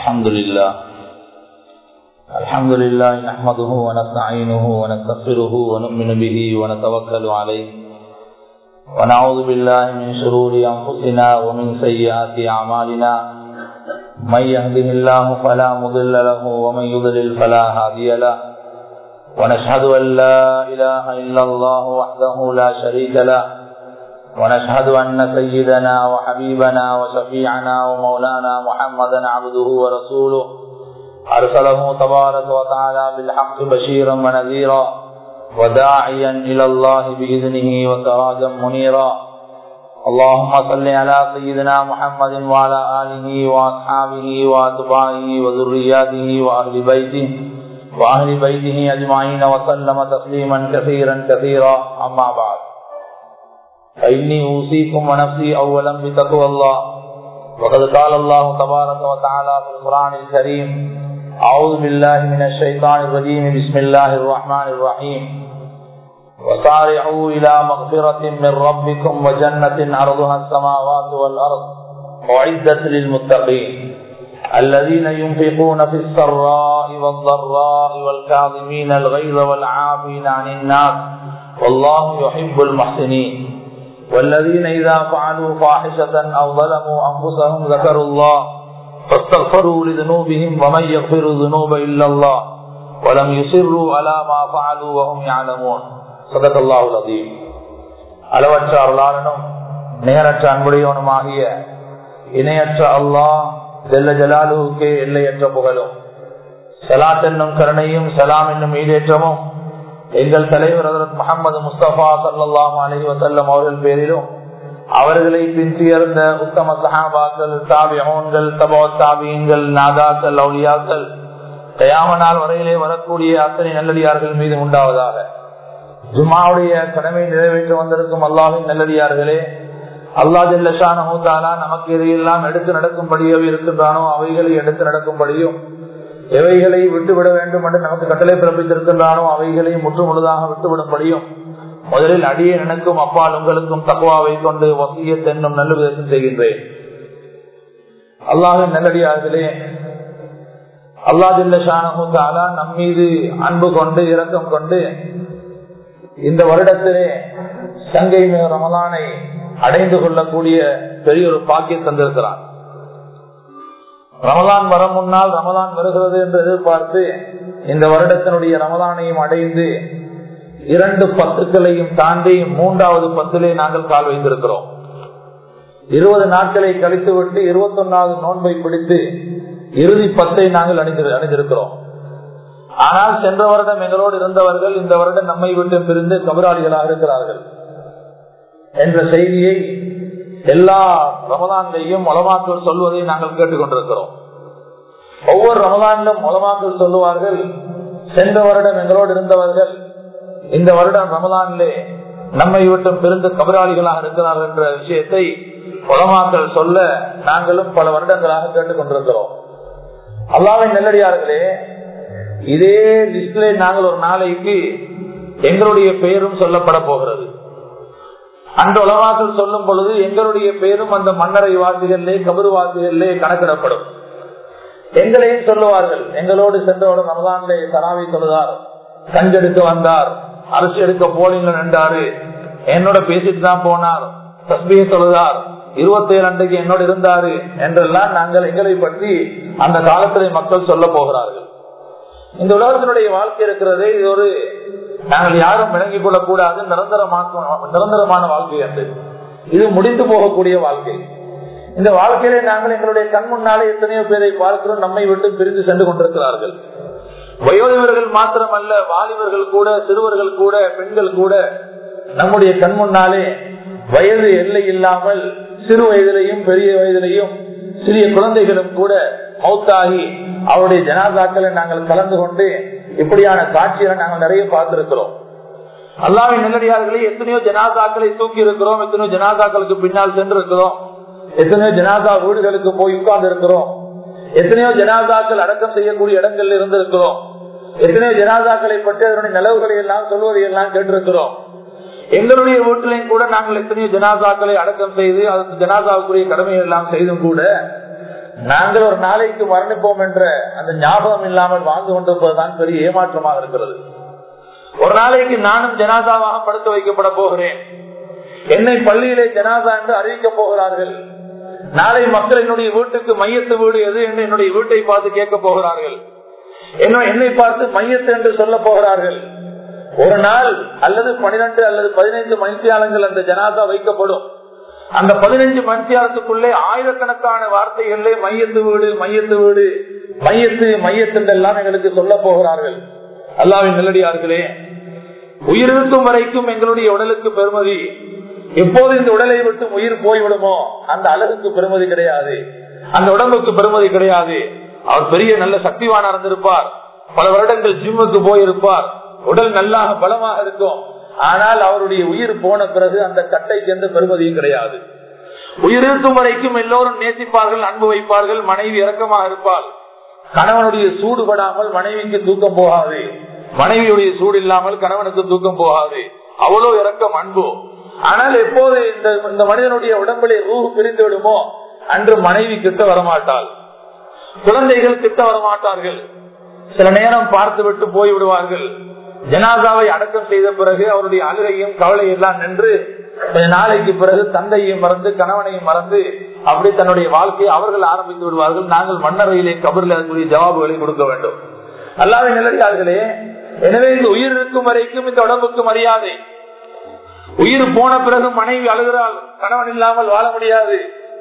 الحمد لله الحمد لله نحمده ونستعينه ونستغفره ونؤمن به ونتوكل عليه ونعوذ بالله من شرور أنفسنا ومن سيئات أعمالنا من يهده الله فلا مضل له ومن يضلل فلا هادي له ونشهد أن لا إله إلا الله وحده لا شريك له ونشهد أن سيدنا وحبيبنا وشفيعنا ومولانا محمدا عبده ورسوله أرسله تبارك وتعالى بالحق بشيرا ونذيرا وداعيا إلى الله بإذنه وسراجا منيرا اللهم صل على سيدنا محمد وعلى آله وأصحابه وأتباعه وذرياته وأهل بيته وأهل بيته أجمعين وسلم تسليما كثيرا كثيرا أما بعد فإني أوصيكم ونفسي أولا بتقوى الله وقد قال الله تبارك وتعالى في القرآن الكريم أعوذ بالله من الشيطان الرجيم بسم الله الرحمن الرحيم وسارعوا إلى مغفرة من ربكم وجنة عرضها السماوات والأرض أعدت للمتقين الذين ينفقون في السراء والضراء والكاظمين الغيظ والعافين عن الناس والله يحب المحسنين والذين إذا فعلوا فاحشة أو ظلموا أنفسهم ذكروا الله فاستغفروا لذنوبهم ومن يغفر الذنوب إلا الله ولم يصروا على ما فعلوا وهم يعلمون صدق الله العظيم அளவற்ற அருளாளனும் நிகரற்ற அன்புடையவனுமாகிய இணையற்ற அல்லாஹ் ஜெல்ல ஜலாலுவுக்கே எல்லையற்ற புகழும் சலாத் என்னும் கருணையும் சலாம் என்னும் ஈடேற்றமும் எங்கள் தலைவர் முகமது முஸ்தபா சல்லாஹ் அலி வசல்லம் அவர்கள் பேரிலும் அவர்களை பின்துயர்ந்த உத்தம சஹாபாக்கள் தாபியோன்கள் தபோ தாபியங்கள் நாதாக்கள் அவுளியாக்கள் தயாமனால் வரையிலே வரக்கூடிய அத்தனை நல்லடியார்கள் மீது உண்டாவதாக ஜுமாவுடைய கடமை நிறைவேற்ற வந்திருக்கும் அல்லாவின் நல்லடியார்களே அல்லா ஜல்லஷானா நமக்கு இதையெல்லாம் எடுத்து நடக்கும்படியோ இருக்கின்றானோ அவைகளை எடுத்து நடக்கும்படியும் எவைகளை விட்டுவிட வேண்டும் என்று நமக்கு கட்டளை பிறப்பித்திருக்கின்றானோ அவைகளை முற்று முழுதாக விட்டுவிடும்படியும் முதலில் அடியே எனக்கும் அப்பால் உங்களுக்கும் தக்குவாவை கொண்டு வசிய தென்னும் நல்ல விதத்தில் செய்கின்றேன் அல்லாவின் நல்லடியார்களே அல்லா ஜில்லஷானா நம் மீது அன்பு கொண்டு இரக்கம் கொண்டு இந்த வருடத்திலே சங்கை மிக ரமலானை அடைந்து கொள்ளக்கூடிய பெரிய ஒரு பாக்கியம் தந்திருக்கிறான் ரமலான் வர முன்னால் ரமலான் வருகிறது என்று எதிர்பார்த்து இந்த வருடத்தினுடைய ரமலானையும் அடைந்து இரண்டு பத்துக்களையும் தாண்டி மூன்றாவது பத்திலே நாங்கள் கால் வைத்திருக்கிறோம் இருபது நாட்களை கழித்து விட்டு இருபத்தி ஒன்னாவது நோன்பை பிடித்து இறுதி பத்தை நாங்கள் அணிந்து அணிந்திருக்கிறோம் ஆனால் சென்ற வருடம் எங்களோடு இருந்தவர்கள் இந்த வருடம் நம்மை விட்டு பிரிந்து கபராளிகளாக இருக்கிறார்கள் என்ற செய்தியை எல்லா ரமதான்லையும் உலமாக்கள் சொல்வதை நாங்கள் கேட்டுக்கொண்டிருக்கிறோம் ஒவ்வொரு ரமதானிலும் உலமாக்கள் சொல்லுவார்கள் சென்ற வருடம் எங்களோடு இருந்தவர்கள் இந்த வருடம் ரமதானிலே நம்மை விட்டு பிரிந்து கபராளிகளாக இருக்கிறார்கள் என்ற விஷயத்தை உலமாக்கள் சொல்ல நாங்களும் பல வருடங்களாக கேட்டுக்கொண்டிருக்கிறோம் அல்லாவின் நெல்லடியார்களே இதே லிஸ்டிலே நாங்கள் ஒரு நாளைக்கு எங்களுடைய பெயரும் சொல்லப்பட போகிறது அந்த உலமாக்கள் சொல்லும் பொழுது எங்களுடைய பெயரும் அந்த மன்னரை வாசிகளிலே கபரு வாசிகளிலே கணக்கிடப்படும் எங்களையும் சொல்லுவார்கள் எங்களோடு சென்றவுடன் ரமதானிலே தராவை தொழுதார் கஞ்செடுக்க வந்தார் அரசு எடுக்க போலிங்க நின்றாரு என்னோட பேசிட்டு தான் போனார் தஸ்பியை தொழுதார் இருபத்தி ஏழு அன்றைக்கு என்னோட இருந்தாரு என்றெல்லாம் நாங்கள் எங்களை பற்றி அந்த காலத்திலே மக்கள் சொல்ல போகிறார்கள் இந்த உலகத்தினுடைய வாழ்க்கை இருக்கிறதே இது ஒரு நாங்கள் யாரும் விளங்கிக் கொள்ளக்கூடாது நிரந்தரமான நிரந்தரமான வாழ்க்கை என்று இது முடிந்து போகக்கூடிய வாழ்க்கை இந்த வாழ்க்கையிலே நாங்கள் எங்களுடைய கண் முன்னாலே எத்தனையோ பேரை பார்க்கிறோம் நம்மை விட்டு பிரிந்து சென்று கொண்டிருக்கிறார்கள் வயோதிபர்கள் மாத்திரமல்ல வாலிபர்கள் கூட சிறுவர்கள் கூட பெண்கள் கூட நம்முடைய கண் முன்னாலே வயது எல்லை இல்லாமல் சிறு வயதிலையும் பெரிய வயதிலையும் சிறிய குழந்தைகளும் கூட மௌத்தாகி அவருடைய ஜனாதாக்களை நாங்கள் கலந்து கொண்டு இப்படியான காட்சிகளை நாங்கள் நிறைய பார்த்திருக்கிறோம் அல்லாவின் நல்லடியார்களே எத்தனையோ ஜனாதாக்களை தூக்கி இருக்கிறோம் எத்தனையோ ஜனாதாக்களுக்கு பின்னால் சென்றிருக்கிறோம் எத்தனையோ ஜனாதா வீடுகளுக்கு போய் உட்கார்ந்து இருக்கிறோம் எத்தனையோ ஜனாதாக்கள் அடக்கம் செய்யக்கூடிய இடங்கள்ல இருந்திருக்கிறோம் எத்தனையோ ஜனாதாக்களை பற்றி அதனுடைய நிலவுகளை எல்லாம் சொல்வதை எல்லாம் கேட்டிருக்கிறோம் எங்களுடைய வீட்டிலையும் கூட நாங்கள் எத்தனையோ ஜனாதாக்களை அடக்கம் செய்து அதற்கு ஜனாதாவுக்குரிய கடமைகள் எல்லாம் செய்தும் கூட நாங்கள் ஒரு நாளைக்கு மரணிப்போம் என்ற அந்த ஞாபகம் இல்லாமல் வாழ்ந்து கொண்டிருப்பதுதான் பெரிய ஏமாற்றமாக இருக்கிறது ஒரு நாளைக்கு நானும் ஜனாதாவாக படுக்க வைக்கப்பட போகிறேன் என்னை பள்ளியிலே ஜனாதா என்று அறிவிக்க போகிறார்கள் நாளை மக்கள் என்னுடைய வீட்டுக்கு மையத்து வீடு எது என்று என்னுடைய வீட்டை பார்த்து கேட்க போகிறார்கள் என்னை பார்த்து மையத்து என்று சொல்ல போகிறார்கள் ஒரு நாள் அல்லது பனிரெண்டு அல்லது பதினைந்து மணித்தியாலங்கள் அந்த ஜனாதா வைக்கப்படும் அந்த பதினைஞ்சு மணித்தியாலத்துக்குள்ளே ஆயிரக்கணக்கான வார்த்தைகளிலே மையத்து வீடு மையத்து வீடு மையத்து மையத்து எல்லாம் எங்களுக்கு சொல்ல போகிறார்கள் அல்லாவின் நல்லடியார்களே உயிரிழக்கும் வரைக்கும் எங்களுடைய உடலுக்கு பெருமதி எப்போது இந்த உடலை விட்டு உயிர் போய்விடுமோ அந்த அழகுக்கு பெருமதி கிடையாது அந்த உடம்புக்கு பெருமதி கிடையாது அவர் பெரிய நல்ல சக்திவான இருந்திருப்பார் பல வருடங்கள் ஜிம்முக்கு போயிருப்பார் உடல் நல்லாக பலமாக இருக்கும் ஆனால் அவருடைய உயிர் போன பிறகு அந்த கட்டைக்கு எந்த பெருமதியும் கிடையாது உயிரிழக்கும் வரைக்கும் எல்லோரும் நேசிப்பார்கள் அன்பு வைப்பார்கள் மனைவி இறக்கமாக இருப்பாள் கணவனுடைய சூடு படாமல் மனைவிக்கு தூக்கம் போகாது மனைவியுடைய சூடு இல்லாமல் கணவனுக்கு தூக்கம் போகாது அவ்வளவு இறக்கம் அன்பு ஆனால் எப்போது இந்த இந்த மனிதனுடைய உடம்பிலே ரூஹு பிரிந்து விடுமோ அன்று மனைவி கிட்ட வரமாட்டாள் குழந்தைகள் கிட்ட வரமாட்டார்கள் சில நேரம் பார்த்து விட்டு போய் விடுவார்கள் ஜனாதாவை அடக்கம் செய்த பிறகு அவருடைய அழுகையும் கவலையும் எல்லாம் நின்று கொஞ்ச நாளைக்கு பிறகு தந்தையும் மறந்து கணவனையும் மறந்து அப்படி தன்னுடைய வாழ்க்கையை அவர்கள் ஆரம்பித்து விடுவார்கள் நாங்கள் மன்னரையிலே கபரில் அதற்குரிய ஜவாபுகளை கொடுக்க வேண்டும் அல்லாத நிலையார்களே எனவே இந்த உயிர் இருக்கும் வரைக்கும் இந்த உடம்புக்கு மரியாதை உயிர் போன பிறகு மனைவி அழுகிறாள் கணவன் இல்லாமல் வாழ முடியாது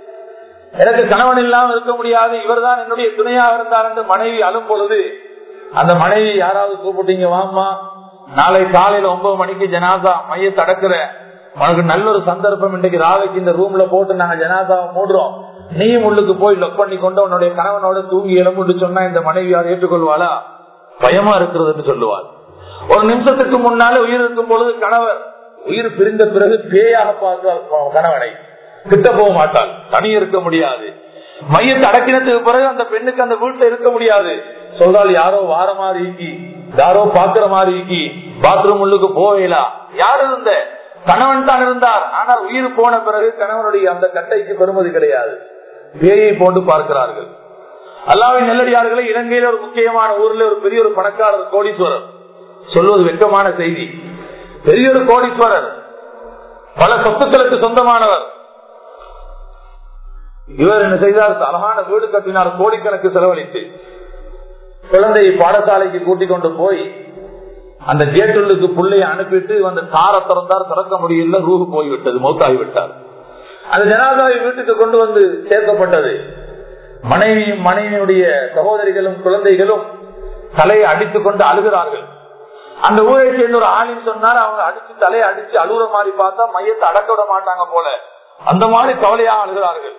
எனக்கு கணவன் இல்லாமல் இருக்க முடியாது இவர்தான் என்னுடைய துணையாக இருந்தார் என்று மனைவி அழும் பொழுது அந்த மனைவி யாராவது கூப்பிட்டீங்க வாமா நாளை காலையில ஒன்பது மணிக்கு ஜனாதா மைய தடக்குற உனக்கு நல்ல ஒரு சந்தர்ப்பம் இன்றைக்கு ராவைக்கு இந்த ரூம்ல போட்டு நாங்க ஜனாதாவை மூடுறோம் நீயும் உள்ளுக்கு போய் லொக் பண்ணி கொண்டு உன்னுடைய கணவனோட தூங்கி எலும்புட்டு சொன்னா இந்த மனைவி யார் ஏற்றுக்கொள்வாளா பயமா இருக்கிறது சொல்லுவாள் ஒரு நிமிஷத்துக்கு முன்னாலே உயிர் இருக்கும் பொழுது கணவர் உயிர் பிரிந்த பிறகு பேயாக பார்த்தால் கணவனை கிட்ட போக மாட்டாள் தனி இருக்க முடியாது மையத்தை அடக்கினத்துக்கு பிறகு அந்த பெண்ணுக்கு அந்த வீட்டுல இருக்க முடியாது சொல்றாள் யாரோ வார மாதிரி இருக்கி யாரோ பாக்குற மாதிரி இருக்கி பாத்ரூம் உள்ளுக்கு போவேலா யார் இருந்த கணவன் தான் இருந்தார் ஆனால் உயிர் போன பிறகு கணவனுடைய அந்த கட்டைக்கு பெருமதி கிடையாது பேயை போட்டு பார்க்கிறார்கள் அல்லாவின் நெல்லடியார்களை இலங்கையில ஒரு முக்கியமான ஊர்ல ஒரு பெரிய ஒரு பணக்காரர் கோடீஸ்வரர் சொல்வது வெட்கமான செய்தி பெரிய ஒரு கோடீஸ்வரர் பல சொத்துக்களுக்கு சொந்தமானவர் இவர் என்ன செய்தார் அழகான வீடு கட்டினார் கோடிக்கணக்கு செலவழித்து குழந்தையை பாடசாலைக்கு கூட்டிக் கொண்டு போய் அந்த கேட்டுள்ளுக்கு பிள்ளைய அனுப்பிட்டு அந்த கார திறந்தார் திறக்க முடியல ரூஹு போய்விட்டது மௌத்தாகிவிட்டார் அந்த ஜனாதாவை வீட்டுக்கு கொண்டு வந்து சேர்க்கப்பட்டது மனைவியும் மனைவியுடைய சகோதரிகளும் குழந்தைகளும் தலையை அடித்துக் கொண்டு அழுகிறார்கள் அந்த ஊரை சேர்ந்த ஒரு ஆளின் சொன்னார் அவங்க அடிச்சு தலையை அடிச்சு அழுகுற மாதிரி பார்த்தா மையத்தை அடக்க விட மாட்டாங்க போல அந்த மாதிரி கவலையாக அழுகிறார்கள்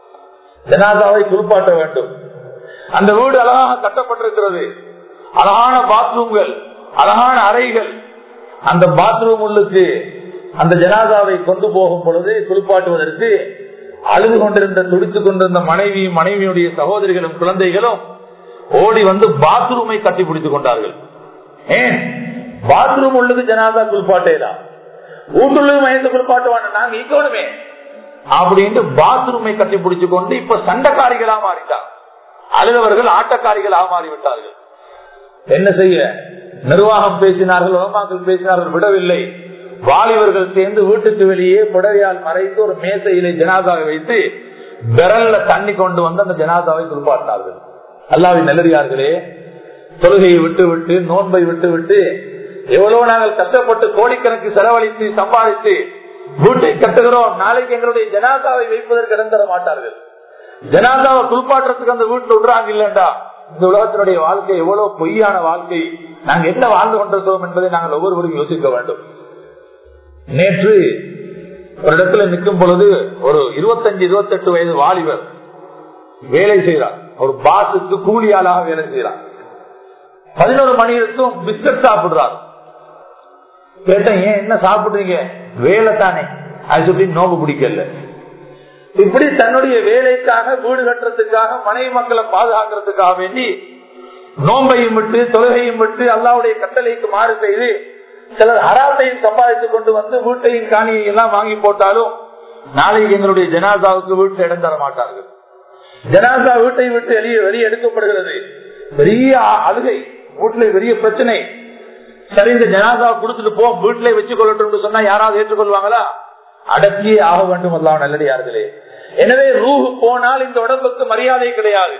ஜனாதாவை குளிப்பாட்ட வேண்டும் அந்த வீடு அழகாக கட்டப்பட்டிருக்கிறது அழகான பாத்ரூம்கள் அழகான அறைகள் அந்த பாத்ரூம் உள்ளுக்கு அந்த ஜனாதாவை கொண்டு போகும் பொழுது குளிப்பாட்டுவதற்கு அழுது கொண்டிருந்த துடித்துக் கொண்டிருந்த மனைவியும் மனைவியுடைய சகோதரிகளும் குழந்தைகளும் ஓடி வந்து பாத்ரூமை கட்டி பிடித்துக் கொண்டார்கள் ஏன் பாத்ரூம் உள்ளது ஜனாதா குளிப்பாட்டேதான் வீட்டுள்ள மயந்து குளிப்பாட்டுவாங்க நாங்க இக்கணுமே அப்படின்ட்டு பாத்ரூமை கட்டி பிடிச்சு கொண்டு இப்ப சண்டைக்காரிகளா மாறிட்டார் அழுதவர்கள் ஆட்டக்காரிகளாக மாறிவிட்டார்கள் என்ன செய்ய நிர்வாகம் பேசினார்கள் உலமாக்கள் பேசினார்கள் விடவில்லை வாலிபர்கள் சேர்ந்து வீட்டுக்கு வெளியே புடவையால் மறைத்து ஒரு மேசையிலே ஜனாதாவை வைத்து விரல்ல தண்ணி கொண்டு வந்து அந்த ஜனாதாவை குளிப்பாட்டினார்கள் அல்லாவின் நல்லறியார்களே தொழுகையை விட்டு விட்டு நோன்பை விட்டு விட்டு எவ்வளவு நாங்கள் கஷ்டப்பட்டு கோடிக்கணக்கு செலவழித்து சம்பாதித்து வீட்டை கட்டுகிறோம் நாளைக்கு எங்களுடைய ஜனாதாவை வைப்பதற்கு இடம் தர மாட்டார்கள் ஜனாதாவை குளிப்பாட்டுறதுக்கு அந்த வீட்டுல விடுறாங்க இல்லண்டா இந்த உலகத்தினுடைய வாழ்க்கை எவ்வளவு பொய்யான வாழ்க்கை நாங்க என்ன வாழ்ந்து கொண்டிருக்கிறோம் என்பதை நாங்கள் ஒவ்வொருவரும் யோசிக்க வேண்டும் நேற்று ஒரு இடத்துல நிற்கும் பொழுது ஒரு இருபத்தஞ்சு இருபத்தி எட்டு வயது வாலிபர் வேலை செய்கிறார் ஒரு பாசுக்கு கூலியாளாக வேலை செய்கிறார் பதினோரு மணி இருக்கும் பிஸ்கட் சாப்பிடுறார் கேட்டேன் ஏன் என்ன சாப்பிடுறீங்க வேலை தானே அது சொல்லி நோம்பு பிடிக்கல இப்படி தன்னுடைய வேலைக்காக வீடு கட்டுறதுக்காக மனைவி மக்களை பாதுகாக்கிறதுக்காக வேண்டி நோம்பையும் விட்டு தொழுகையும் விட்டு அல்லாவுடைய கட்டளைக்கு மாறு செய்து சிலர் அராத்தையும் சம்பாதித்துக் கொண்டு வந்து வீட்டையும் காணியை எல்லாம் வாங்கி போட்டாலும் நாளைக்கு எங்களுடைய ஜனாதாவுக்கு வீட்டில் இடம் தர மாட்டார்கள் ஜனாசா வீட்டை விட்டு வெளியே வெளியே எடுக்கப்படுகிறது பெரிய அ- அழுகை வீட்டுல பெரிய பிரச்சனை சரி இந்த ஜனாசா கொடுத்துட்டு போ வீட்டிலே வச்சு கொள்ளட்டும் சொன்னா யாராவது ஏற்றுக்கொள்வாங்களா அடக்கியே ஆக வேண்டும் அல்லாஹ் நல்லடியார்களே எனவே ரூஹு போனால் இந்த உடம்புக்கு மரியாதை கிடையாது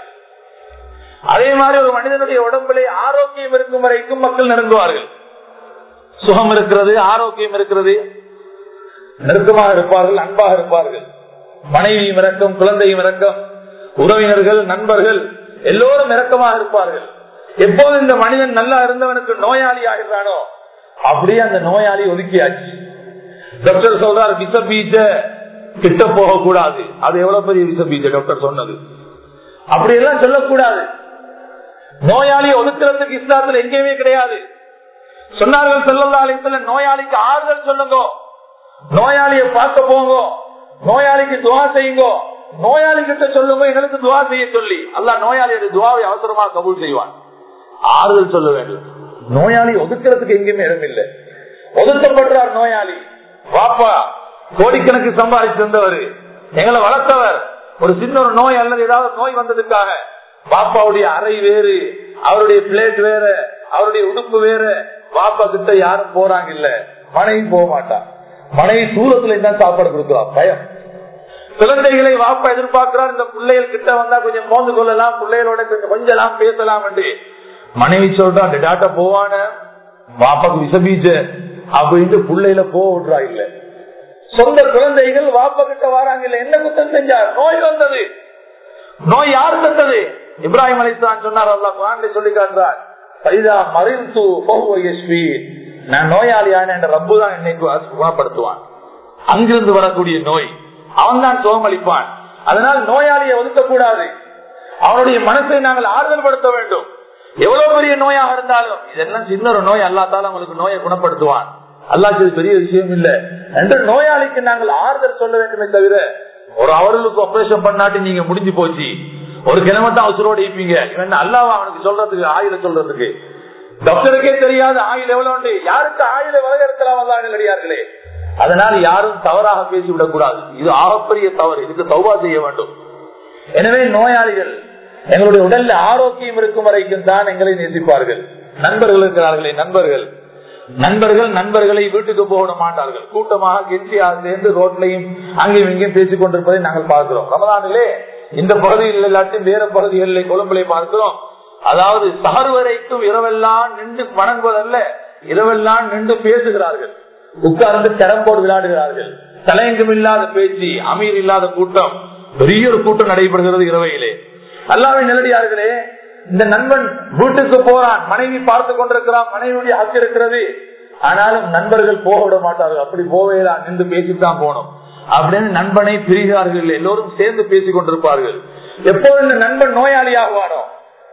அதே மாதிரி ஒரு மனிதனுடைய உடம்பிலே ஆரோக்கியம் இருக்கும் வரைக்கும் மக்கள் நெருங்குவார்கள் சுகம் இருக்கிறது ஆரோக்கியம் இருக்கிறது நெருக்கமாக இருப்பார்கள் அன்பாக இருப்பார்கள் மனைவியும் இறக்கம் குழந்தையும் இறக்கம் உறவினர்கள் நண்பர்கள் எல்லோரும் இறக்கமாக இருப்பார்கள் எப்போது இந்த மனிதன் நல்லா இருந்தவனுக்கு நோயாளி ஆகிறானோ அப்படியே அந்த நோயாளி ஒதுக்கியாச்சு டாக்டர் சொல்றார் விஷ பீஜ கிட்ட போக கூடாது அது எவ்வளவு பெரிய விஷ பீஜ டாக்டர் சொன்னது அப்படி எல்லாம் சொல்லக்கூடாது நோயாளியை ஒதுக்குறதுக்கு இஸ்லாத்துல எங்கேயுமே கிடையாது சொன்னார்கள் செல்லல்லா அலிசல்ல நோயாளிக்கு ஆறுதல் சொல்லுங்க நோயாளியை பார்க்க போங்க நோயாளிக்கு துவா செய்யுங்க நோயாளி கிட்ட சொல்லுங்க எங்களுக்கு துவா செய்ய சொல்லி அல்ல நோயாளியோட துவாவை அவசரமா கபூல் செய்வான் ஆறுதல் சொல்ல வேண்டும் நோயாளி ஒதுக்கிறதுக்கு எங்கேயுமே இடம் இல்லை ஒதுக்கப்படுறார் நோயாளி வாப்பா கோடிக்கணக்கு சம்பாதிச்சு தந்தவர் எங்களை வளர்த்தவர் ஒரு சின்ன ஒரு நோய் அல்லது ஏதாவது நோய் வந்ததுக்காக பாப்பாவுடைய அறை வேறு அவருடைய பிளேட் வேற அவருடைய உடுப்பு வேற பாப்பா கிட்ட யாரும் போறாங்க இல்ல மனைவி போக மாட்டான் மனைவி தூரத்துல தான் சாப்பாடு கொடுக்கிறா பயம் குழந்தைகளை வாப்பா எதிர்பார்க்கிறார் இந்த பிள்ளைகள் கிட்ட வந்தா கொஞ்சம் மோந்து கொள்ளலாம் பிள்ளைகளோட கொஞ்சம் கொஞ்சம் பேசலாம் என்று மனைவி சொல்றா டாட்டா போவான வாப்பாக்கு விசபீஜ அப்படின்ட்டு பிள்ளையில போக விடுறா இல்ல சொந்த குழந்தைகள் வாப்பா கிட்ட வராங்க இல்ல என்ன குத்தம் செஞ்சார் நோய் வந்தது நோய் யார் தந்தது இப்ராஹிம் அலிஸ்லாம் சொன்னார் அல்லா குரான் சொல்லி காட்டுறார் பைதா மறிந்து பகுவயஸ்வி நான் நோயாளியான என்ற ரப்பு தான் என்னை குணப்படுத்துவான் அங்கிருந்து வரக்கூடிய நோய் அவன் தான் சுகமளிப்பான் அதனால் நோயாளியை ஒதுக்கக்கூடாது அவனுடைய மனசை நாங்கள் ஆறுதல் படுத்த வேண்டும் எவ்வளவு பெரிய நோயாக இருந்தாலும் இதெல்லாம் சின்ன ஒரு நோய் அல்லாத்தாலும் அவங்களுக்கு நோயை குணப்படுத்துவான் அல்லாக்கு இது பெரிய விஷயம் இல்ல என்று நோயாளிக்கு நாங்கள் ஆறுதல் சொல்ல வேண்டுமே தவிர ஒரு அவர்களுக்கு ஆபரேஷன் பண்ணாட்டி நீங்க முடிஞ்சு போச்சு ஒரு கிழமை தான் அவசரோடு இருப்பீங்க இவன் அல்லாவா அவனுக்கு சொல்றதுக்கு ஆயுத சொல்றதுக்கு டாக்டருக்கே தெரியாது ஆயுள் எவ்வளவு உண்டு யாருக்கு ஆயுத வரையறுக்கலாம் அல்லாடியார்களே அதனால் யாரும் தவறாக பேசிவிடக் கூடாது இது ஆகப்பெரிய தவறு இதுக்கு தௌபா செய்ய வேண்டும் எனவே நோயாளிகள் எங்களுடைய உடல்ல ஆரோக்கியம் இருக்கும் வரைக்கும் தான் எங்களை நேசிப்பார்கள் நண்பர்கள் இருக்கிறார்களே நண்பர்கள் நண்பர்கள் நண்பர்களை வீட்டுக்கு போக மாட்டார்கள் கூட்டமாக கெஞ்சியாக சேர்ந்து ரோட்லையும் அங்கேயும் இங்கேயும் பேசிக் கொண்டிருப்பதை நாங்கள் பார்க்கிறோம் ரமதானிலே இந்த பகுதியில் இல்லாட்டும் வேற பகுதிகளில் கொழும்புலை பார்க்கிறோம் அதாவது சகர் வரைக்கும் இரவெல்லாம் நின்று வணங்குவதல்ல இரவெல்லாம் நின்று பேசுகிறார்கள் உட்கார்ந்து கேரம்போர்டு விளையாடுகிறார்கள் தலையங்கம் இல்லாத பேச்சு அமீர் இல்லாத கூட்டம் பெரிய ஒரு கூட்டம் நடைபெறுகிறது இரவையிலே அல்லாவின் நிலடியார்களே இந்த நண்பன் வீட்டுக்கு போறான் மனைவி பார்த்து கொண்டிருக்கிறான் மனைவியுடைய ஹக்கு இருக்கிறது ஆனாலும் நண்பர்கள் போக விட மாட்டார்கள் அப்படி போவேதான் நின்று பேசித்தான் போனோம் அப்படின்னு நண்பனை பிரிகிறார்கள் எல்லோரும் சேர்ந்து பேசிக் கொண்டிருப்பார்கள் எப்போ இந்த நண்பன் நோயாளியாகுவானோ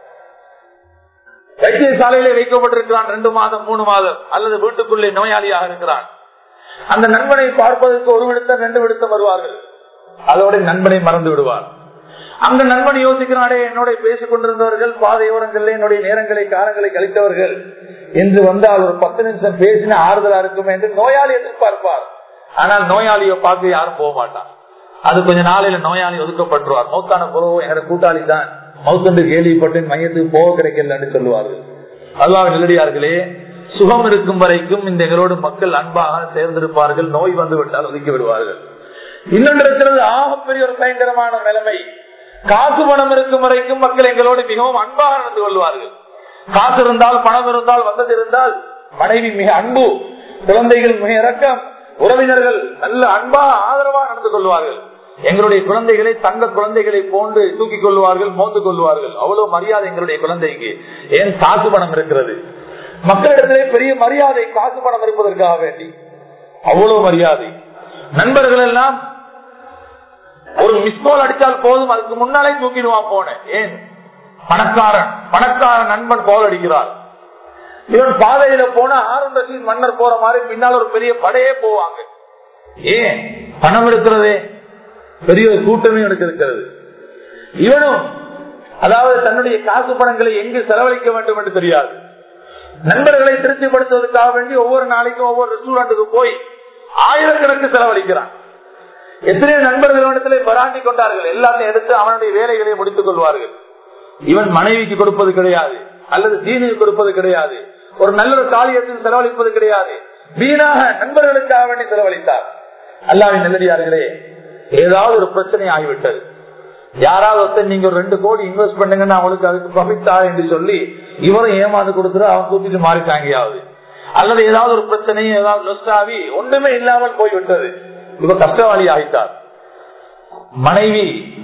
வைத்தியசாலையிலே வைக்கப்பட்டிருக்கிறான் ரெண்டு மாதம் மூணு மாதம் அல்லது வீட்டுக்குள்ளே நோயாளியாக இருக்கிறான் அந்த நண்பனை பார்ப்பதற்கு ஒரு விடுத்தம் ரெண்டு விடுத்தம் வருவார்கள் அதோட நண்பனை மறந்து விடுவார் அந்த நண்பன் யோசிக்கிறானே என்னோட பேசிக் கொண்டிருந்தவர்கள் பாதையோரங்களில் என்னுடைய நேரங்களை காலங்களை கழித்தவர்கள் என்று வந்தால் ஒரு பத்து நிமிஷம் பேசின ஆறுதலா இருக்கும் என்று நோயாளி எதிர்பார்ப்பார் ஆனால் நோயாளியை பார்க்க யாரும் போக மாட்டான் அது கொஞ்ச நாளையில நோயாளி ஒதுக்கப்பட்டுருவார் மௌத்தான பிறகு எங்க கூட்டாளி தான் மௌத்தண்டு கேள்விப்பட்டு மையத்துக்கு போக கிடைக்கலன்னு சொல்லுவார்கள் அல்லாஹ் நிலடியார்களே சுகம் இருக்கும் வரைக்கும் இந்த எங்களோடு மக்கள் அன்பாக சேர்ந்திருப்பார்கள் நோய் வந்து விட்டால் ஒதுக்கி விடுவார்கள் இன்னொன்று இருக்கிறது ஆகப்பெரிய ஒரு பயங்கரமான நிலைமை காசு பணம் இருக்கும் வரைக்கும் மக்கள் எங்களோடு மிகவும் அன்பாக நடந்து கொள்வார்கள் காசு இருந்தால் பணம் இருந்தால் வசதி இருந்தால் மனைவி மிக அன்பு குழந்தைகள் மிக இறக்கம் உறவினர்கள் நல்ல அன்பாக ஆதரவாக நடந்து கொள்வார்கள் எங்களுடைய குழந்தைகளை தங்க குழந்தைகளை போன்று தூக்கிக் கொள்வார்கள் மோந்து கொள்வார்கள் அவ்வளவு மரியாதை எங்களுடைய குழந்தைக்கு ஏன் காசு பணம் இருக்கிறது மக்களிடத்திலே பெரிய மரியாதை காசு பணம் இருப்பதற்காக வேண்டி அவ்வளவு மரியாதை நண்பர்கள் எல்லாம் ஒரு மிஸ்கோல் அடித்தால் போதும் அதுக்கு முன்னாலே தூக்கிடுவான் போனேன் ஏன் பணக்காரன் பணக்கார நண்பன் கோல் அடிக்கிறார் இவன் பாதையில போன ஆறும் ரசீத் மன்னர் போற மாதிரி பின்னால் ஒரு பெரிய படையே போவாங்க ஏன் பணம் இருக்கிறதே பெரிய ஒரு கூட்டமே எனக்கு இருக்கிறது இவனும் அதாவது தன்னுடைய காசு பணங்களை எங்கு செலவழிக்க வேண்டும் என்று தெரியாது நண்பர்களை திருப்திப்படுத்துவதற்காக வேண்டி ஒவ்வொரு நாளைக்கும் ஒவ்வொரு ரெஸ்டாரண்ட்டுக்கு போய் ஆயிரக்கணக்கு செலவழிக்கிறான் எத்தனையோ நண்பர்களிடத்திலே பராண்டி கொண்டார்கள் எல்லாத்தையும் எடுத்து அவனுடைய வேலைகளை முடித்துக் கொள்வார்கள் இவன் மனைவிக்கு கொடுப்பது கிடையாது அல்லது தீனுக்கு கொடுப்பது கிடையாது ஒரு நல்ல ஒரு காலியத்தில் செலவழிப்பது கிடையாது வீணாக நண்பர்களுக்காக வேண்டி செலவழித்தார் அல்லாவின் நல்லடியார்களே ஏதாவது ஒரு பிரச்சனை ஆகிவிட்டது யாராவது ஒருத்தர் நீங்க ஒரு ரெண்டு கோடி இன்வெஸ்ட் பண்ணுங்கன்னா அவங்களுக்கு அதுக்கு ப்ராஃபிட் ஆகும் என்று சொல்லி இவரும் ஏமாந்து கொடுத்துரு அவன் கூப்பிட்டு மாறிட்டாங்கியாவது அல்லது ஏதாவது ஒரு பிரச்சனையும் ஏதாவது லொஸ்ட் ஆகி ஒன்றுமே இல்லாமல் போய்விட்டது இவ கஷ்டவாளி ஆகிட்டார் மனைவி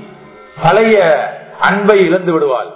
பழைய அன்பை இழந்து விடுவாள்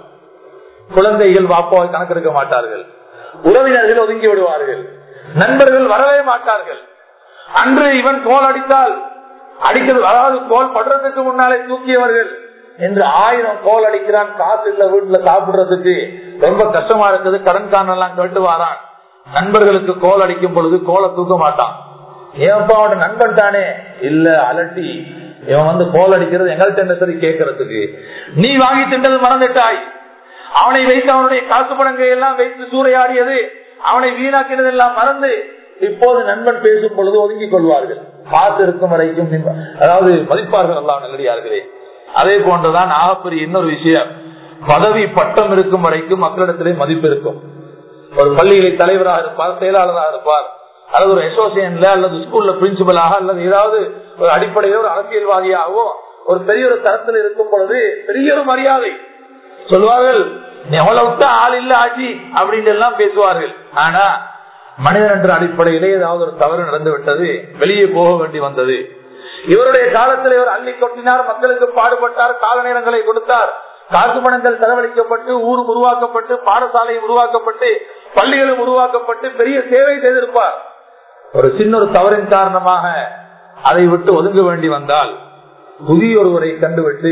குழந்தைகள் வாப்பாவை கணக்கெடுக்க மாட்டார்கள் உறவினர்கள் ஒதுங்கி விடுவார்கள் நண்பர்கள் வரவே மாட்டார்கள் அன்று இவன் கோல் அடித்தால் அடிக்கிறது அதாவது கோல் படுறதுக்கு முன்னாலே தூக்கியவர்கள் என்று ஆயிரம் கோல் அடிக்கிறான் காசு இல்ல வீட்டுல சாப்பிடுறதுக்கு ரொம்ப கஷ்டமா இருக்குது கடன் காரணம் கேட்டு வாரான் நண்பர்களுக்கு கோல் அடிக்கும் பொழுது கோலை தூக்க மாட்டான் ஏன்ப்பா அவனோட நண்பன் தானே இல்ல அலட்டி இவன் வந்து கோல் அடிக்கிறது எங்கள்கிட்ட என்ன சரி கேட்கறதுக்கு நீ வாங்கி தின்றது மறந்துட்டாய் அவனை வைத்து அவனுடைய காசு பணங்களை எல்லாம் வைத்து சூறையாடியது அவனை வீணாக்கினது எல்லாம் மறந்து இப்போது நண்பன் பேசும் பொழுது ஒதுங்கிக் கொள்வார்கள் காசு இருக்கும் வரைக்கும் அதாவது மதிப்பார்கள் எல்லாம் நல்லடியார்களே அதே போன்றுதான் ஆகப்பெரிய இன்னொரு விஷயம் பதவி பட்டம் இருக்கும் வரைக்கும் மக்களிடத்திலே மதிப்பு இருக்கும் ஒரு பள்ளியிலே தலைவராக இருப்பார் செயலாளராக இருப்பார் அல்லது ஒரு அசோசியேஷன்ல அல்லது ஸ்கூல்ல பிரின்சிபலாக அல்லது ஏதாவது ஒரு அடிப்படையில் ஒரு அரசியல்வாதியாகவோ ஒரு பெரிய ஒரு தரத்தில் இருக்கும் பொழுது பெரிய ஒரு மரியாதை சொல்வார்கள் எவ்வளவு ஆள் இல்ல ஆட்சி அப்படின்னு எல்லாம் பேசுவார்கள் ஆனா மனிதன் என்ற அடிப்படையிலே ஏதாவது ஒரு தவறு நடந்து விட்டது வெளியே போக வேண்டி வந்தது இவருடைய காலத்தில் இவர் அள்ளி கொட்டினார் மக்களுக்கு பாடுபட்டார் கால நேரங்களை கொடுத்தார் காசு பணங்கள் செலவழிக்கப்பட்டு ஊர் உருவாக்கப்பட்டு பாடசாலையும் உருவாக்கப்பட்டு பள்ளிகளும் உருவாக்கப்பட்டு பெரிய சேவை செய்திருப்பார் ஒரு சின்ன ஒரு தவறின் காரணமாக அதை விட்டு ஒதுங்க வேண்டி வந்தால் புதிய ஒருவரை கண்டுவிட்டு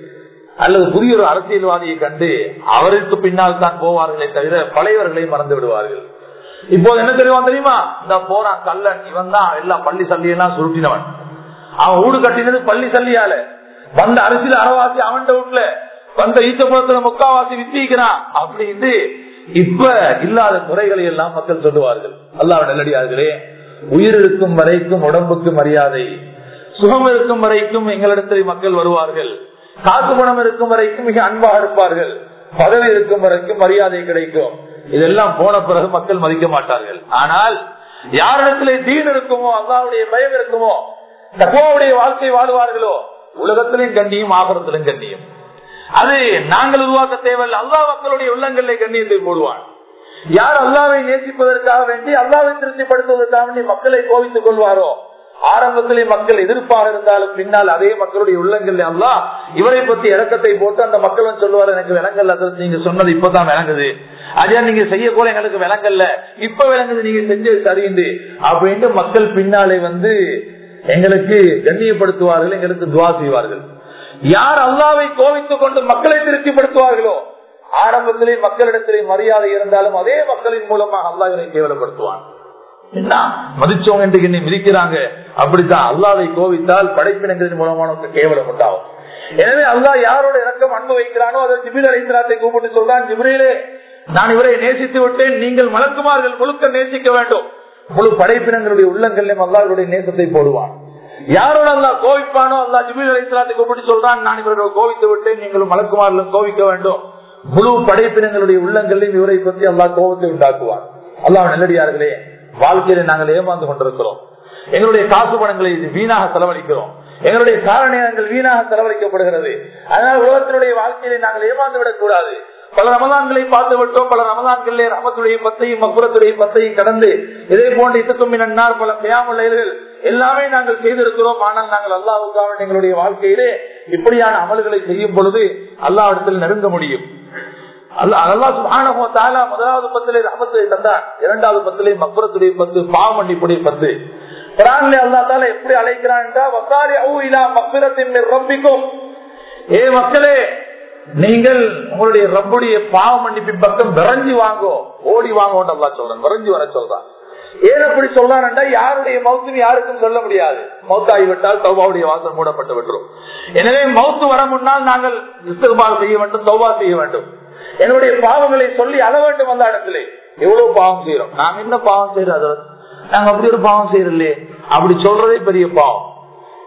அல்லது புதிய ஒரு அரசியல்வாதியை கண்டு அவருக்கு பின்னால் தான் போவார்களே தவிர பழையவர்களை மறந்து விடுவார்கள் இப்போது என்ன தெரியுமா தெரியுமா இந்த போறான் கல்லன் இவன் தான் எல்லா பள்ளி சல்லியெல்லாம் சுருட்டினவன் அவன் ஊடு கட்டினது பள்ளி சல்லியால வந்த அரசியல் அறவாசி அவன் வீட்டுல வந்த ஈச்சப்புறத்துல முக்காவாசி வித்திக்கிறான் அப்படின்னு இப்ப இல்லாத குறைகளை எல்லாம் மக்கள் சொல்லுவார்கள் அல்லாஹ் நல்லடியார்களே உயிர் இருக்கும் வரைக்கும் உடம்புக்கு மரியாதை சுகம் இருக்கும் வரைக்கும் எங்களிடத்தில் மக்கள் வருவார்கள் காசு பணம் இருக்கும் வரைக்கும் மிக அன்பாக இருப்பார்கள் பதவி இருக்கும் வரைக்கும் மரியாதை கிடைக்கும் இதெல்லாம் போன பிறகு மக்கள் மதிக்க மாட்டார்கள் ஆனால் யாரிடத்திலே தீன் இருக்குமோ அல்லாவுடைய பயம் இருக்குமோ தக்குவாவுடைய வாழ்க்கை வாழ்வார்களோ உலகத்திலும் கண்ணியும் ஆபரத்திலும் கண்ணியும் அது நாங்கள் உருவாக்க தேவையில்லை அல்லா மக்களுடைய உள்ளங்களிலே கண்ணியத்தை போடுவான் யார் அல்லாவை நேசிப்பதற்காக வேண்டி அல்லாவை திருப்திப்படுத்துவதற்காக வேண்டி மக்களை கோவித்துக் கொள்வாரோ ஆரம்பத்திலே மக்கள் எதிர்ப்பாக இருந்தாலும் பின்னால் அதே மக்களுடைய உள்ளங்கள் அல்லா இவரை பத்தி இறக்கத்தை போட்டு அந்த மக்களும் சொல்லுவார் எனக்கு விலங்கல்ல நீங்க சொன்னது இப்பதான் விளங்குது அதே நீங்க செய்ய கூட எங்களுக்கு விளங்கல்ல இப்ப விளங்குது நீங்க செஞ்சது சரிந்து அப்படின்னு மக்கள் பின்னாலே வந்து எங்களுக்கு கண்ணியப்படுத்துவார்கள் எங்களுக்கு துவா செய்வார்கள் யார் அல்லாவை கோவித்துக் கொண்டு மக்களை திருப்திப்படுத்துவார்களோ ஆரம்பத்திலே மக்களிடத்திலே மரியாதை இருந்தாலும் அதே மக்களின் மூலமாக அல்லா இவரை கேவலப்படுத்துவான் என்ன மதிச்சவங்க என்று என்னை மிதிக்கிறாங்க அப்படித்தான் அல்லாவை கோவித்தால் படைப்பினங்களின் மூலமான கேவலம் உண்டாகும் எனவே அல்லாஹ் யாரோட இறக்கம் அன்பு வைக்கிறானோ அதை ஜிபில் அலைத்தலாத்தை கூப்பிட்டு சொல்றான் ஜிபிரிலே நான் இவரை நேசித்து விட்டேன் நீங்கள் மலக்குமார்கள் முழுக்க நேசிக்க வேண்டும் முழு படைப்பினங்களுடைய உள்ளங்களிலும் அல்லாஹருடைய நேசத்தை போடுவான் யாரோட அல்லா கோவிப்பானோ அல்லா ஜிபில் அலைத்தலாத்தை கூப்பிட்டு சொல்றான் நான் இவரோட கோவித்து விட்டேன் நீங்களும் மலக்குமார்களும் கோவிக்க வேண்டும் முழு படைப்பினங்களுடைய உள்ளங்களிலும் இவரை பற்றி அல்லா கோபத்தை உண்டாக்குவான் அல்லாஹ் நல்லடியார்களே வாழ்க்கையில நாங்கள் ஏமாந்து கொண்டிருக்கிறோம் எங்களுடைய காசு பணங்களை வீணாக செலவழிக்கிறோம் எங்களுடைய கால நேரங்கள் வீணாக செலவழிக்கப்படுகிறது அதனால் உலகத்தினுடைய வாழ்க்கையில நாங்கள் ஏமாந்து விடக் கூடாது பல ரமதான்களை பார்த்து விட்டோம் பல ரமதான்களிலே ரமத்துடைய பத்தையும் மக்குரத்துடைய பத்தையும் கடந்து இதே போன்ற இத்தத்தும் நன்னார் பல செய்யாமல் எல்லாமே நாங்கள் செய்திருக்கிறோம் ஆனால் நாங்கள் அல்லாவுக்காக எங்களுடைய வாழ்க்கையிலே இப்படியான அமல்களை செய்யும் பொழுது அல்லாவிடத்தில் நெருங்க முடியும் முதலாவது பத்திலே ரமத்தை தந்தார் இரண்டாவது பத்திலே மக்குரத்துடைய பத்து பாவமன்னிப்புடைய பத்து குரான்ல அல்லா தால எப்படி அழைக்கிறான் ரப்பிக்கும் ஏ மக்களே நீங்கள் உங்களுடைய ரப்புடைய பாவ மன்னிப்பின் பக்கம் விரைஞ்சி வாங்கோ ஓடி வாங்கோன்னு அல்லா சொல்றேன் விரைஞ்சி வர சொல்றான் ஏன் அப்படி சொல்றான்டா யாருடைய மௌத்தும் யாருக்கும் சொல்ல முடியாது மௌத்தாகிவிட்டால் சௌபாவுடைய வாசல் மூடப்பட்டு விட்டுரும் எனவே மௌத்து வர முன்னால் நாங்கள் இஸ்திர்பால் செய்ய வேண்டும் சௌபா செய்ய வேண்டும் என்னுடைய பாவங்களை சொல்லி அழ வேண்டும் அந்த இடத்துல எவ்வளவு பாவம் செய்யறோம் நாங்க என்ன பாவம் செய்யறோம் அதோட நாங்க அப்படி ஒரு பாவம் செய்யறோம் அப்படி சொல்றதே பெரிய பாவம்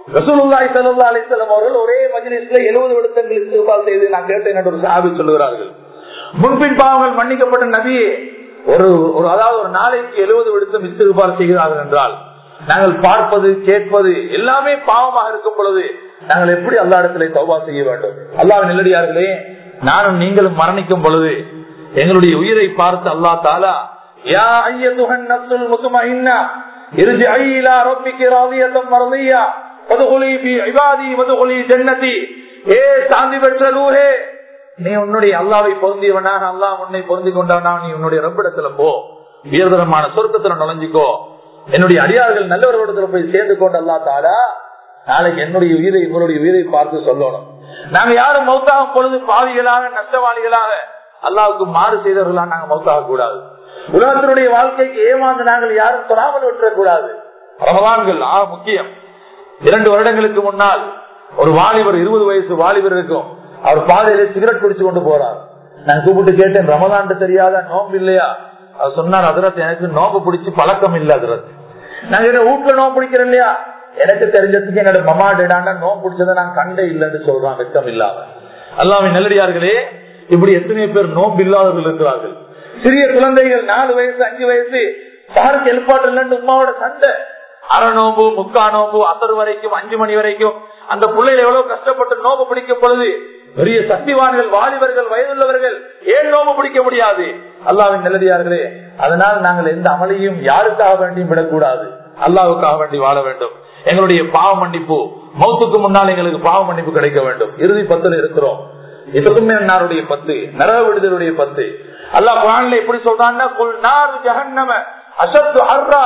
ரசூலுல்லாஹி ஸல்லல்லாஹு அலைஹி வஸல்லம் அவர்கள் ஒரே மஜ்லிஸ்ல 70 விடுத்தங்கள் இஸ்திக்பார் செய்து நான் கேட்டேன் என்று ஒரு சஹாபி சொல்லுகிறார்கள் முன்பின் பாவங்கள் மன்னிக்கப்பட்ட நபியே ஒரு ஒரு அதாவது ஒரு நாளைக்கு 70 விடுத்தம் இஸ்திக்பார் செய்கிறார்கள் என்றால் நாங்கள் பார்ப்பது கேட்பது எல்லாமே பாவமாக இருக்கும் பொழுது நாங்கள் எப்படி அல்லா இடத்துல தௌபா செய்ய வேண்டும் அல்லாஹ் நெல்லடியார்களே நானும் நீங்களும் மரணிக்கும் பொழுது எங்களுடைய உயிரை பார்த்து அல்லா தாலா யா ஐயத்துஹன் நப்சுல் முத்துமஇன்னா ارجعي الى ربك راضيه مرضيه وادخلي في عبادي وادخلي جنتي ஏ சாந்தி பெற்ற ரூஹே நீ உன்னுடைய அல்லாவை பொருந்தியவனாக அல்லாஹ் உன்னை பொருந்தி கொண்டவனா நீ உன்னுடைய ரப்பிடத்துல போ உயர்தரமான சொர்க்கத்துல நுழைஞ்சிக்கோ என்னுடைய அடியார்கள் நல்லவர்களிடத்துல போய் சேர்ந்து கொண்டு அல்லா தாரா நாளைக்கு என்னுடைய உயிரை உங்களுடைய உயிரை பார்த்து சொல்லணும் நாங்க யாரும் மௌத்தாகும் பொழுது பாவிகளாக நஷ்டவாளிகளாக அல்லாவுக்கு மாறு செய்தவர்களாக நாங்க மௌத்தாக கூடாது உலகத்தினுடைய வாழ்க்கைக்கு ஏமாந்து நாங்கள் யாரும் தொடாமல் விட்டுறக்கூடாது ரமதான்கள் ஆக முக்கியம் இரண்டு வருடங்களுக்கு முன்னால் ஒரு வாலிபர் இருபது வயசு வாலிபர் இருக்கும் அவர் பாதையில சிகரெட் குடிச்சு கொண்டு போறார் நான் கூப்பிட்டு கேட்டேன் ரமதான் தெரியாத நோம்பு இல்லையா அவர் சொன்னார் அதிரத் எனக்கு நோம்பு பிடிச்சு பழக்கம் இல்ல அதிரத் நாங்க என்ன வீட்டுல நோம்பு பிடிக்கிறோம் இல்லையா எனக்கு தெரிஞ்சதுக்கு என்னோட மமா டேடாண்டா நோம்பு பிடிச்சதை நான் கண்டே இல்லைன்னு சொல்றான் வெக்கம் இல்லாம அல்லாமே நல்லடியார்களே இப்படி எத்தனை பேர் நோம்பு இல்லாதவர்கள் இருக்கிறார்கள் சிறிய குழந்தைகள் நாலு வயசு அஞ்சு வயசு யாருக்கு எழுப்பாட்டு இல்லைன்னு உமாவோட சண்டை அரை நோம்பு முக்கா நோம்பு அசர் வரைக்கும் அஞ்சு மணி வரைக்கும் அந்த பிள்ளைகள் எவ்வளவு கஷ்டப்பட்டு நோம்பு பிடிக்கும் பொழுது பெரிய சக்திவான்கள் வாலிபர்கள் வயதுள்ளவர்கள் ஏன் நோம்பு பிடிக்க முடியாது அல்லாவின் நிலதியார்களே அதனால் நாங்கள் எந்த அமலையும் யாருக்காக வேண்டியும் விடக்கூடாது அல்லாவுக்காக வேண்டி வாழ வேண்டும் எங்களுடைய பாவ மன்னிப்பு மௌத்துக்கு முன்னால் எங்களுக்கு பாவ மன்னிப்பு கிடைக்க வேண்டும் இறுதி பத்துல இருக்கிறோம் இதுக்குமே நாருடைய பத்து நரக விடுதலுடைய பத்து அல்லாஹ் குரான்ல எப்படி சொல்றாங்கன்னா அசத்து அர்ரா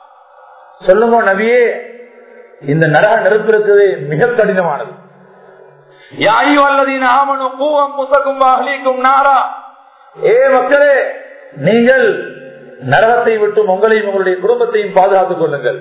சொல்லுங்க நபியே இந்த நரக நெருப்பு இருக்கிறது மிக கடினமானது ஏ மக்களே நீங்கள் நரகத்தை விட்டு உங்களையும் உங்களுடைய குடும்பத்தையும் பாதுகாத்துக் கொள்ளுங்கள்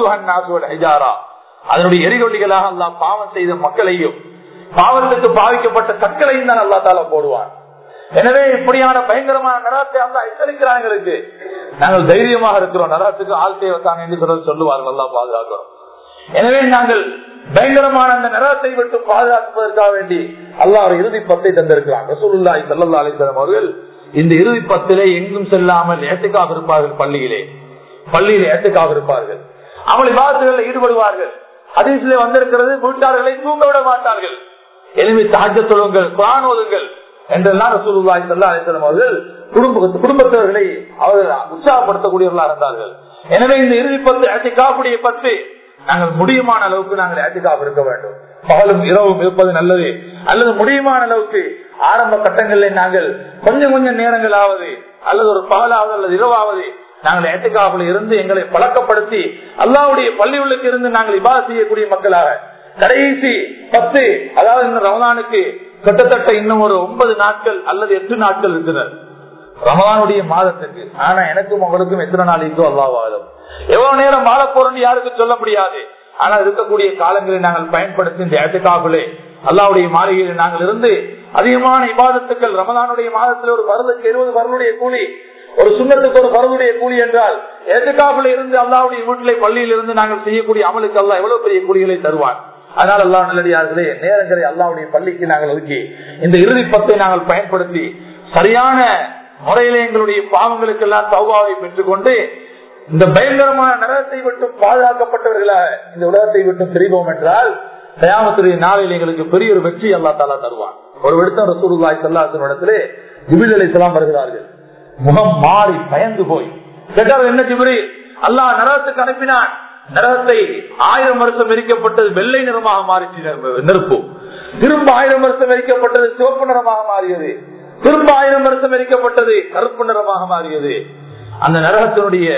அதனுடைய எரிகொல்லிகளாக அல்லா பாவம் செய்த மக்களையும் பாவத்துக்கு பாவிக்கப்பட்ட கற்களையும் தான் அல்லா தால போடுவான் எனவே இப்படியான பயங்கரமான நரகத்தை அல்லா எச்சரிக்கிறான் எங்களுக்கு நாங்கள் தைரியமாக இருக்கிறோம் நரகத்துக்கு ஆள் தேவைத்தான் என்று சொல்லுவார்கள் அல்லா பாதுகாக்கிறோம் எனவே நாங்கள் பயங்கரமான அந்த நரகத்தை விட்டு பாதுகாப்பதற்காக வேண்டி அல்லா ஒரு இறுதி பத்தை தந்திருக்கிறான் ரசூலுல்லாய் சல்லா அலிஸ்லாம் அவர்கள் இந்த இறுதி பத்திலே எங்கும் செல்லாமல் ஏட்டுக்காக இருப்பார்கள் பள்ளியிலே பள்ளியிலே ஏட்டுக்காக இருப்பார்கள் அவளை விவாதத்தில் ஈடுபடுவார்கள் அதிசிலே வந்திருக்கிறது வீட்டார்களை தூங்க விட மாட்டார்கள் எனவே தாஜ தொழுங்கள் குரான் ஓதுங்கள் என்றெல்லாம் ரசூலுல்லாய் சல்லா அலிஸ்லாம் அவர்கள் குடும்ப குடும்பத்தவர்களை அவர்கள் உற்சாகப்படுத்தக்கூடியவர்களாக இருந்தார்கள் எனவே இந்த இறுதி பத்து ஏட்டிக்காவுடைய பத்து நாங்கள் முடியுமான அளவுக்கு நாங்கள் ஏட்டிக்காக இருக்க வேண்டும் பகலும் இரவும் இருப்பது நல்லது அல்லது முடியுமான அளவுக்கு ஆரம்ப கட்டங்களில் நாங்கள் கொஞ்சம் கொஞ்சம் நேரங்களாவது அல்லது ஒரு பகலாவது அல்லது இரவாவது நாங்கள் ஏட்டுக்காவில் இருந்து எங்களை பழக்கப்படுத்தி அல்லாவுடைய பள்ளியுள்ளுக்கு இருந்து நாங்கள் இபா செய்யக்கூடிய மக்களாக கடைசி பத்து அதாவது இந்த ரமதானுக்கு கிட்டத்தட்ட இன்னும் ஒரு ஒன்பது நாட்கள் அல்லது எட்டு நாட்கள் இருக்கிறது ரமதானுடைய மாதத்துக்கு ஆனா எனக்கும் உங்களுக்கும் எத்தனை நாள் இருக்கோ அல்லாவாலும் எவ்வளவு நேரம் வாழ போறோம்னு யாருக்கும் சொல்ல முடியாது ஆனா இருக்கக்கூடிய காலங்களை நாங்கள் பயன்படுத்தி இந்த ஏட்டுக்காவிலே அல்லாவுடைய மாளிகையில் நாங்கள் இருந்து அதிகமான இபாதத்துக்கள் ரமதானுடைய மாதத்தில் ஒரு வருதுக்கு இருபது வருடைய கூலி ஒரு சுண்ணத்துக்கு ஒரு பருவுடைய கூலி என்றால் ஏட்டுக்காப்புல இருந்து அல்லாவுடைய வீட்டிலே பள்ளியில் இருந்து நாங்கள் செய்யக்கூடிய அமலுக்கு அல்லா எவ்வளவு பெரிய கூலிகளை தருவான் அதனால் அல்லா நல்லடியார்களே நேரங்களை அல்லாவுடைய பள்ளிக்கு நாங்கள் ஒதுக்கி இந்த இறுதி பத்தை நாங்கள் பயன்படுத்தி சரியான முறையில எங்களுடைய பாவங்களுக்கு எல்லாம் சௌபாவை பெற்றுக்கொண்டு இந்த பயங்கரமான நரகத்தை விட்டு பாதுகாக்கப்பட்டவர்களாக இந்த உலகத்தை விட்டு பிரிவோம் என்றால் தயாமத்துடைய நாளில் எங்களுக்கு பெரிய ஒரு வெற்றி அல்லா தாலா தருவான் ஒரு விடுத்தம் ரசூருல்லாய் சல்லாத்தின் இடத்திலே ஜிபில் அலி இஸ்லாம் வருகிறார்கள் முகம் மாறி பயந்து போய் கேட்டார் என்ன ஜிபிரி அல்லாஹ் நரகத்துக்கு அனுப்பினான் நரகத்தை ஆயிரம் வருஷம் எரிக்கப்பட்டது வெள்ளை நிறமாக மாறிச்சு நெருப்பு திரும்ப ஆயிரம் வருஷம் எரிக்கப்பட்டது சிவப்பு நிறமாக மாறியது திரும்ப ஆயிரம் வருஷம் எரிக்கப்பட்டது கருப்பு நிறமாக மாறியது அந்த நரகத்தினுடைய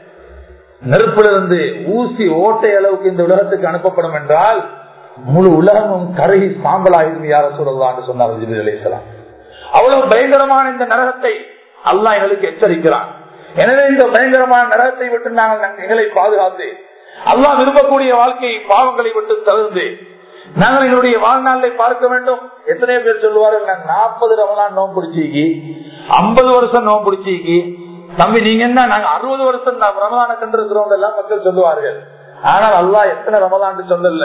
நெருப்பிலிருந்து ஊசி ஓட்டை அளவுக்கு இந்த உலகத்துக்கு அனுப்பப்படும் என்றால் முழு உலகமும் கருகி சாம்பலாயிரும் யார சொல்லலாம் சொன்னார் ஜிபில் அலிஸ்லாம் அவ்வளவு பயங்கரமான இந்த நரகத்தை அல்லா எங்களுக்கு எச்சரிக்கிறான் எனவே இந்த பயங்கரமான நரகத்தை விட்டு நாங்கள் எங்களை பாதுகாத்து அல்லா விரும்பக்கூடிய வாழ்க்கை பாவங்களை விட்டு தவிர்த்து நாங்கள் எங்களுடைய வாழ்நாளை பார்க்க வேண்டும் எத்தனை பேர் சொல்லுவார்கள் நாங்கள் நாற்பது ரமலான் நோம் பிடிச்சிக்கி ஐம்பது வருஷம் நோம் பிடிச்சிக்கி தம்பி நீங்க என்ன நாங்க அறுபது வருஷம் ரமலான கண்டிருக்கிறோம் எல்லாம் மக்கள் சொல்லுவார்கள் ஆனால் அல்லா எத்தனை ரமலான் சொல்லல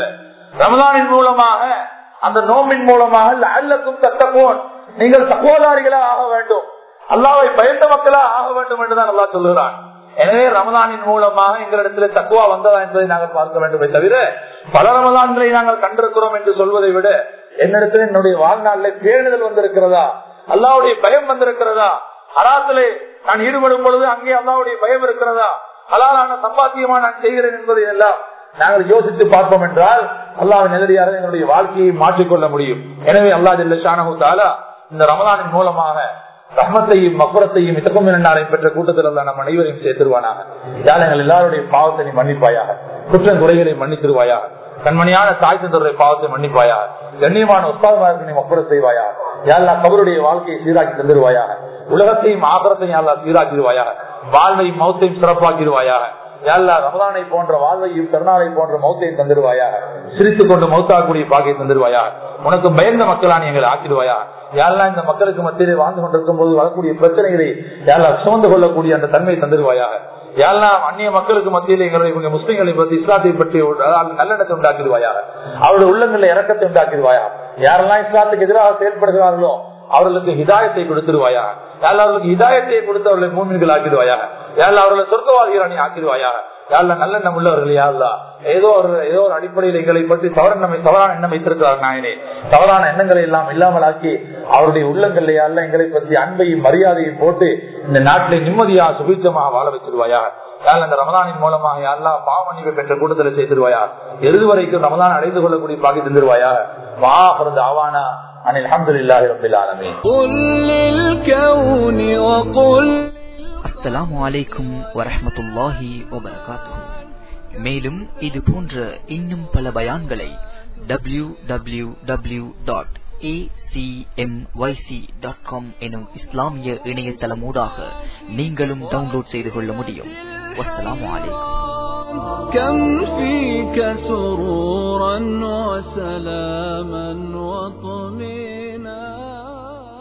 ரமதானின் மூலமாக அந்த நோம்பின் மூலமாக அல்லக்கும் தத்தப்போன் நீங்கள் தகோதாரிகளா ஆக வேண்டும் அல்லாவை பயந்த மக்களா ஆக வேண்டும் என்றுதான் அல்லா சொல்லுகிறான் எனவே ரமதானின் மூலமாக எங்களிடத்துல தக்குவா வந்ததா என்பதை நாங்கள் பார்க்க வேண்டுமே தவிர பல ரமதான்களை நாங்கள் கண்டிருக்கிறோம் என்று சொல்வதை விட என்னிடத்துல என்னுடைய வாழ்நாளில் பேணுதல் வந்திருக்கிறதா அல்லாவுடைய பயம் வந்திருக்கிறதா அராத்திலே நான் ஈடுபடும் பொழுது அங்கே அல்லாவுடைய பயம் இருக்கிறதா ஹலாலான சம்பாத்தியமா நான் செய்கிறேன் என்பதை எல்லாம் நாங்கள் யோசித்து பார்ப்போம் என்றால் அல்லாவின் நேரடியாக எங்களுடைய வாழ்க்கையை மாற்றிக்கொள்ள முடியும் எனவே அல்லா ஜல்ல ஷானஹு தாலா இந்த ரமலானின் மூலமாக ரஹ்மத்தையும் மக்குரத்தையும் இதற்கும் நாளை பெற்ற கூட்டத்தில் அல்ல நம் அனைவரையும் சேர்த்துருவானாக யார் எங்கள் எல்லாருடைய பாவத்தை நீ மன்னிப்பாயாக குற்றம் குறைகளை மன்னித்திருவாயாக கண்மணியான தாய் தந்தருடைய பாவத்தை மன்னிப்பாயாக கண்ணியமான உற்சாகமாக நீ மக்குர செய்வாயா யாழ்லா கபருடைய வாழ்க்கையை சீராக்கி தந்துருவாயாக உலகத்தையும் ஆபரத்தையும் யாழ்லா சீராக்கிடுவாயாக வாழ்வையும் மௌத்தையும் சிறப்பாக்கிடுவாயாக யாழ்லா ரமதானை போன்ற வாழ்வையும் திருநாளை போன்ற மௌத்தையும் தந்துருவாயாக சிரித்துக் கொண்டு மௌத்தாக்கூடிய பாகையை தந்துருவாயாக உனக்கு பயந்த மக்களான எங்களை ஆக்கிடுவாயா யாரெல்லாம் இந்த மக்களுக்கு மத்தியிலே வாழ்ந்து கொண்டிருக்கும் போது வரக்கூடிய பிரச்சனைகளை யாரெல்லாம் சுமந்து கொள்ளக்கூடிய அந்த தன்மை தந்துருவாயாக யாரெல்லாம் அந்நிய மக்களுக்கு மத்தியில் எங்களுடைய முஸ்லிம்களை பற்றி இஸ்லாத்தை பற்றி நல்லெண்ணத்தை உண்டாக்கிடுவாயாக அவருடைய உள்ளங்களில் இறக்கத்தை உண்டாக்கிடுவாயா யாரெல்லாம் இஸ்லாத்துக்கு எதிராக செயல்படுகிறார்களோ அவர்களுக்கு ஹிதாயத்தை கொடுத்துருவாயா யாரெல்லாம் அவர்களுக்கு ஹிதாயத்தை கொடுத்து அவர்களை மூமின்கள் ஆக்கிடுவாயா யாரெல்லாம் அவர்களை சொர்க்கவாதிகளை நீ ஆக்கிடுவாயாக யாழ்ல நல்லெண்ணம் உள்ளவர்கள் யாருலா ஏதோ ஒரு ஏதோ ஒரு அடிப்படையில் எங்களை பற்றி தவறான தவறான எண்ணம் வைத்திருக்கிறார் நாயனே தவறான எண்ணங்களை எல்லாம் இல்லாமல் ஆக்கி அவருடைய உள்ளங்கள்ல யாருல எங்களை பற்றி அன்பையும் மரியாதையும் போட்டு இந்த நாட்டிலே நிம்மதியா சுபீட்சமாக வாழ வச்சிருவாயா யாழ் அந்த ரமதானின் மூலமாக யாரெல்லாம் பாவமன்னிப்பை பெற்ற கூட்டத்தில் சேர்த்திருவாயா எருது வரைக்கும் ரமதான் அடைந்து கொள்ளக்கூடிய பாக்கி தந்துருவாயா வா பிறந்த ஆவானா அனில் அலமதுல்லாஹி ரபில் ஆலமீன் قل للكون وقل அஸ்ஸலாமு அலைக்கும் வரஹ்மத்துல்லாஹி வபரகாத்துஹு மேலும் இது போன்ற இன்னும் பல பயான்களை W W W dot dot com எனும் இஸ்லாமிய இணையதளமூடாக நீங்களும் டவுன்லோட் செய்து கொள்ள முடியும் வஸ்ஸலாமு அலைக்கும் كم فيك سرورا وسلاما وطمينا